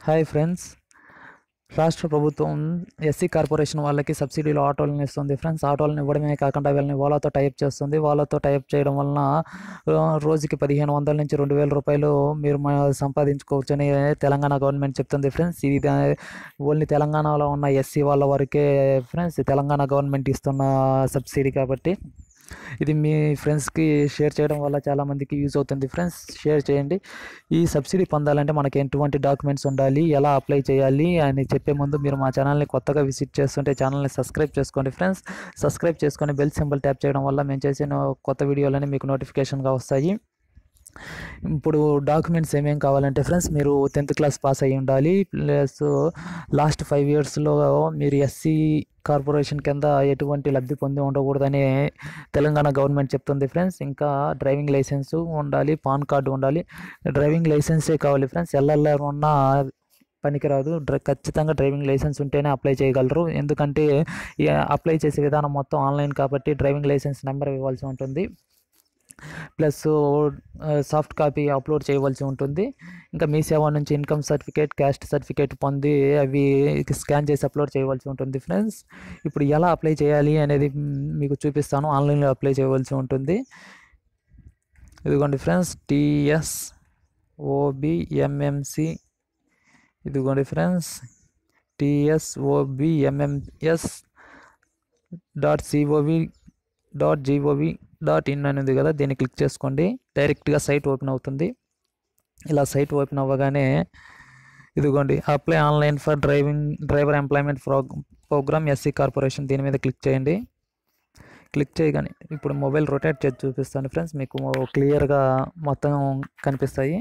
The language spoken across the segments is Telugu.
హాయ్ ఫ్రెండ్స్ రాష్ట్ర ప్రభుత్వం ఎస్సీ కార్పొరేషన్ వాళ్ళకి సబ్సిడీలో ఆటోలను ఇస్తుంది ఫ్రెండ్స్ ఆటోలను ఇవ్వడమే కాకుండా వీళ్ళని వాళ్ళతో టైప్ చేస్తుంది వాళ్ళతో టైప్ చేయడం వలన ఆ, రోజుకి పదిహేను వందల నుంచి రెండు వేల రూపాయలు మీరు మ- సంపాదించుకోవచ్చని తెలంగాణ గవర్నమెంట్ చెప్తుంది ఫ్రెండ్స్ ఇది దా- ఓన్లీ తెలంగాణలో ఉన్న ఎస్సీ వాళ్ళ వరకే ఫ్రెండ్స్ తెలంగాణ గవర్నమెంట్ ఇస్తున్న సబ్సిడీ కాబట్టి ఇది మీ ఫ్రెండ్స్కి షేర్ చేయడం వల్ల చాలామందికి యూజ్ అవుతుంది ఫ్రెండ్స్ షేర్ చేయండి ఈ సబ్సిడీ పొందాలంటే మనకి ఎటువంటి డాక్యుమెంట్స్ ఉండాలి ఎలా అప్లై చేయాలి అని చెప్పే ముందు మీరు మా ఛానల్ని కొత్తగా విజిట్ చేస్తుంటే ఛానల్ని సబ్స్క్రైబ్ చేసుకోండి ఫ్రెండ్స్ సబ్స్క్రైబ్ చేసుకొని బెల్ సింబల్ ట్యాప్ చేయడం వల్ల మేము చేసిన కొత్త వీడియోలని మీకు నోటిఫికేషన్గా వస్తాయి ఇప్పుడు డాక్యుమెంట్స్ ఏమేం కావాలంటే ఫ్రెండ్స్ మీరు టెన్త్ క్లాస్ పాస్ అయ్యి ఉండాలి ప్లస్ లాస్ట్ ఫైవ్ ఇయర్స్లో మీరు ఎస్సీ కార్పొరేషన్ కింద ఎటువంటి లబ్ధి పొంది ఉండకూడదని తెలంగాణ గవర్నమెంట్ చెప్తుంది ఫ్రెండ్స్ ఇంకా డ్రైవింగ్ లైసెన్స్ ఉండాలి పాన్ కార్డు ఉండాలి డ్రైవింగ్ లైసెన్సే కావాలి ఫ్రెండ్స్ ఎల్ఎల్ఆర్ ఉన్న పనికిరాదు డ్ర ఖచ్చితంగా డ్రైవింగ్ లైసెన్స్ ఉంటేనే అప్లై చేయగలరు ఎందుకంటే ఈ అప్లై చేసే విధానం మొత్తం ఆన్లైన్ కాబట్టి డ్రైవింగ్ లైసెన్స్ నెంబర్ ఇవ్వాల్సి ఉంటుంది ప్లస్ సాఫ్ట్ కాపీ అప్లోడ్ చేయవలసి ఉంటుంది ఇంకా మీ సేవ నుంచి ఇన్కమ్ సర్టిఫికేట్ క్యాస్ట్ సర్టిఫికేట్ పొంది అవి స్కాన్ చేసి అప్లోడ్ చేయవలసి ఉంటుంది ఫ్రెండ్స్ ఇప్పుడు ఎలా అప్లై చేయాలి అనేది మ్, మీకు చూపిస్తాను ఆన్లైన్లో అప్లై చేయవలసి ఉంటుంది ఇదిగోండి ఫ్రెండ్స్ టిఎస్ ఓబిఎంఎంసి ఇదిగోండి friends TS OBMMS dot COV dot GOV dot in అని ఉంది కదా దీన్ని క్లిక్ చేసుకోండి డైరెక్ట్గా సైట్ ఓపెన్ అవుతుంది ఇలా సైట్ ఓపెన్ అవ్వగానే ఇదిగోండి apply online for driving driver employment pro program SC corporation దీని మీద క్లిక్ చేయండి క్లిక్ చేయగానే ఇప్పుడు మొబైల్ రొటేట్ చేసి చూపిస్తాను ఫ్రెండ్స్ మీకు క్లియర్గా మొత్తం కనిపిస్తాయి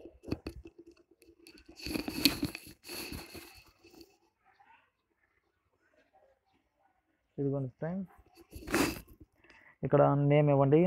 ఇదిగోండి ఫ్రెండ్స్ ఇక్కడ నేమ్ ఇవ్వండి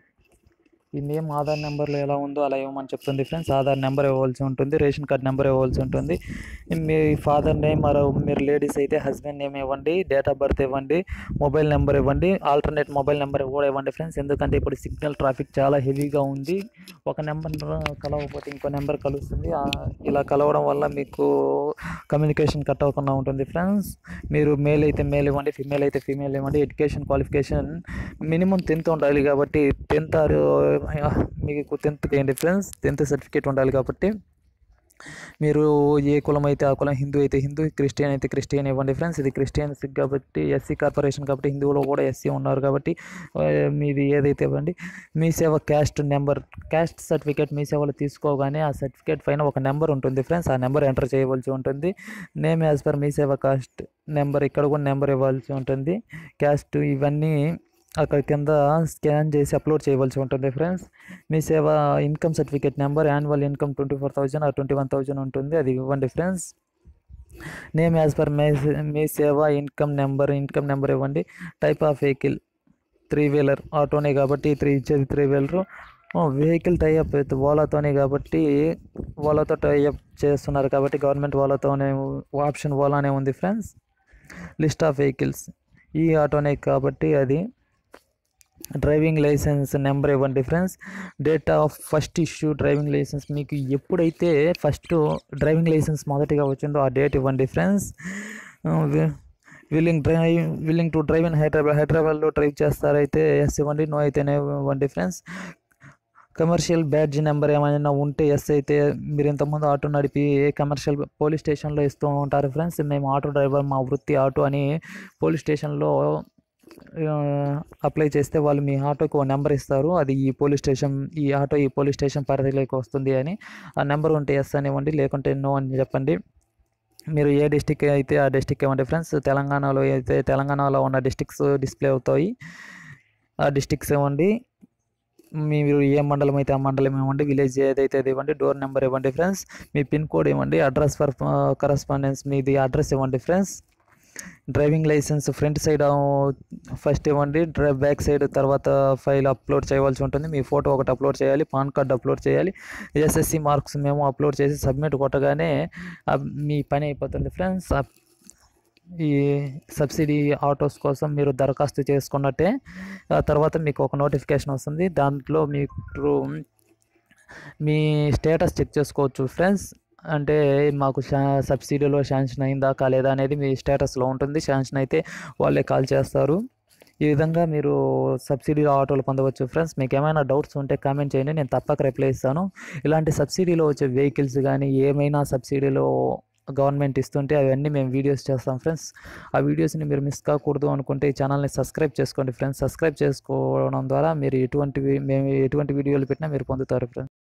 ఈ నేమ్ ఆధార్ నెంబర్లో ఎలా ఉందో అలా ఇవ్వమని చెప్తుంది ఫ్రెండ్స్ ఆధార్ నెంబర్ ఇవ్వాల్సి ఉంటుంది రేషన్ కార్డ్ నెంబర్ ఇవ్వాల్సి ఉంటుంది మీ ఫాదర్ నేమ్ మరో మీరు లేడీస్ అయితే హస్బెండ్ నేమ్ ఇవ్వండి డేట్ ఆఫ్ బర్త్ ఇవ్వండి మొబైల్ నెంబర్ ఇవ్వండి ఆల్టర్నేట్ మొబైల్ నెంబర్ కూడా ఇవ్వండి ఫ్రెండ్స్ ఎందుకంటే ఇప్పుడు సిగ్నల్ ట్రాఫిక్ చాలా హెవీగా ఉంది ఒక నెంబర్ కలవకపోతే ఇంకో నెంబర్ కలుస్తుంది ఆ, ఇలా కలవడం వల్ల మీకు కమ్యూనికేషన్ కట్ అవ్వకుండా ఉంటుంది ఫ్రెండ్స్ మీరు మేల్ అయితే మేల్ ఇవ్వండి ఫిమేల్ అయితే ఫీమేల్ ఇవ్వండి ఎడ్యుకేషన్ క్వాలిఫికేషన్ మినిమం టెన్త్ ఉండాలి కాబట్టి టెన్త్ ఆర్ మీకు టెన్త్ ఏంటి ఫ్రెండ్స్ టెన్త్ సర్టిఫికేట్ ఉండాలి కాబట్టి మీరు ఏ కులం అయితే ఆ కులం హిందూ అయితే హిందూ క్రిస్టియన్ అయితే క్రిస్టియన్ ఇవ్వండి ఫ్రెండ్స్ ఇది క్రిస్టియన్స్ కాబట్టి ఎస్సీ కార్పొరేషన్ కాబట్టి హిందువులో కూడా ఎస్సీ ఉన్నారు కాబట్టి ఆ, మీది ఏదైతే ఇవ్వండి Mee Seva caste number caste certificate మీ సేవలో తీసుకోగానే ఆ సర్టిఫికేట్ పైన ఒక నెంబర్ ఉంటుంది ఫ్రెండ్స్ ఆ నెంబర్ ఎంటర్ చేయవలసి ఉంటుంది నేమ్ యాజ్ పర్ మీ సేవ కాస్ట్ నెంబర్ ఇక్కడ కూడా నెంబర్ ఇవ్వాల్సి ఉంటుంది క్యాస్ట్ ఇవన్నీ అక్కడ కింద స్కాన్ చేసి అప్లోడ్ చేయవలసి ఉంటుంది friends Mee Seva income certificate number annual income twenty four thousand ఆ ట్వంటీ వన్ థౌజండ్ ఉంటుంది అది ఇవ్వండి ఫ్రెండ్స్ నేమ్ యాజ్ పర్ మే Mee Seva income number income number ఇవ్వండి type of vehicle three wheeler ఆటోనే కాబట్టి త్రీ ఇచ్చేది three wheeler vehicle tie up with ఓలాతోనే కాబట్టి ఓలాతో టైఅప్ చేస్తున్నారు కాబట్టి గవర్నమెంట్ ఓలాతోనే ఆప్షన్ ఓలానే ఉంది ఫ్రెండ్స్ లిస్ట్ ఆఫ్ వెహికల్స్ ఈ ఆటోనే కాబట్టి అది డ్రైవింగ్ లైసెన్స్ నెంబర్ ఇవ్వండి friends date of first issue driving licence మీకు ఎప్పుడైతే ఫస్ట్ డ్రైవింగ్ లైసెన్స్ మొదటిగా వచ్చిందో ఆ డేట్ ఇవ్వండి friends willing drive willing to drive in Hyderabad హైదరాబాద్లో డ్రైవ్ చేస్తారైతే ఎస్ ఇవ్వండి నో అయితేనే ఇవ్వండి ఫ్రెండ్స్ కమర్షియల్ బ్యాడ్జ్ నెంబర్ ఏమైనా ఉంటే ఎస్ అయితే మీరు ఇంతకుముందు ఆటో నడిపి కమర్షియల్ పోలీస్ స్టేషన్లో ఇస్తూ ఉంటారు ఫ్రెండ్స్ మేము ఆటో డ్రైవర్ మా వృత్తి ఆటో అని పోలీస్ స్టేషన్లో అప్లై చేస్తే వాళ్ళు మీ ఆటోకి ఓ నెంబర్ ఇస్తారు అది ఈ పోలీస్ స్టేషన్ ఈ ఆటో ఈ పోలీస్ స్టేషన్ పరిధిలోకి వస్తుంది అని ఆ నెంబర్ ఉంటే ఎస్ అని ఇవ్వండి లేకుంటే నో అని చెప్పండి మీరు ఏ డిస్టిక్ అయితే ఆ డిస్టిక్ ఇవ్వండి ఫ్రెండ్స్ తెలంగాణలో అయితే తెలంగాణలో ఉన్న డిస్టిక్స్ డిస్ప్లే అవుతాయి ఆ డిస్టిక్స్ ఇవ్వండి మీరు ఏ మండలం అయితే ఆ మండలం ఇవ్వండి విలేజ్ ఏదైతే అది ఇవ్వండి డోర్ నెంబర్ ఇవ్వండి ఫ్రెండ్స్ మీ పిన్ కోడ్ ఇవ్వండి అడ్రస్ ఫర్ కరస్పాండెన్స్ మీది అడ్రస్ ఇవ్వండి friends driving licence front side first ఇవ్వండి డ్రై బ్యాక్ సైడ్ తర్వాత ఫైల్ అప్లోడ్ చేయవలసి ఉంటుంది మీ ఫోటో ఒకటి అప్లోడ్ చేయాలి పాన్ కార్డ్ అప్లోడ్ చేయాలి ఎస్ఎస్సి మార్క్స్ మేము అప్లోడ్ చేసి సబ్మిట్ కొట్టగానే ఆ మీ పని అయిపోతుంది ఫ్రెండ్స్ ఈ సబ్సిడీ ఆటోస్ కోసం మీరు దరఖాస్తు చేసుకున్నట్టే ఆ తర్వాత మీకు ఒక నోటిఫికేషన్ వస్తుంది దాంట్లో మీరు మీ స్టేటస్ చెక్ చేసుకోవచ్చు ఫ్రెండ్స్ అంటే మాకు శా సబ్సిడీలో శాంక్షన్ అయిందా కాలేదా అనేది మీ స్టేటస్లో ఉంటుంది శాంక్షన్ అయితే వాళ్ళే కాల్ చేస్తారు ఈ విధంగా మీరు సబ్సిడీలో ఆటోలు పొందవచ్చు ఫ్రెండ్స్ మీకు ఏమైనా డౌట్స్ ఉంటే కామెంట్ చేయండి నేను తప్పక రిప్లై ఇస్తాను ఇలాంటి సబ్సిడీలో వచ్చే వెహికల్స్ కానీ ఏమైనా సబ్సిడీలో గవర్నమెంట్ ఇస్తుంటే అవన్నీ మేము వీడియోస్ చేస్తాం ఫ్రెండ్స్ ఆ వీడియోస్ని మీరు మిస్ కాకూడదు అనుకుంటే ఈ ఛానల్ని సబ్స్క్రైబ్ చేసుకోండి ఫ్రెండ్స్ సబ్స్క్రైబ్ చేసుకోవడం ద్వారా మీరు ఎటువంటి వి- మేము ఎటువంటి వీడియోలు పెట్టినా మీరు పొందుతారు ఫ్రెండ్స్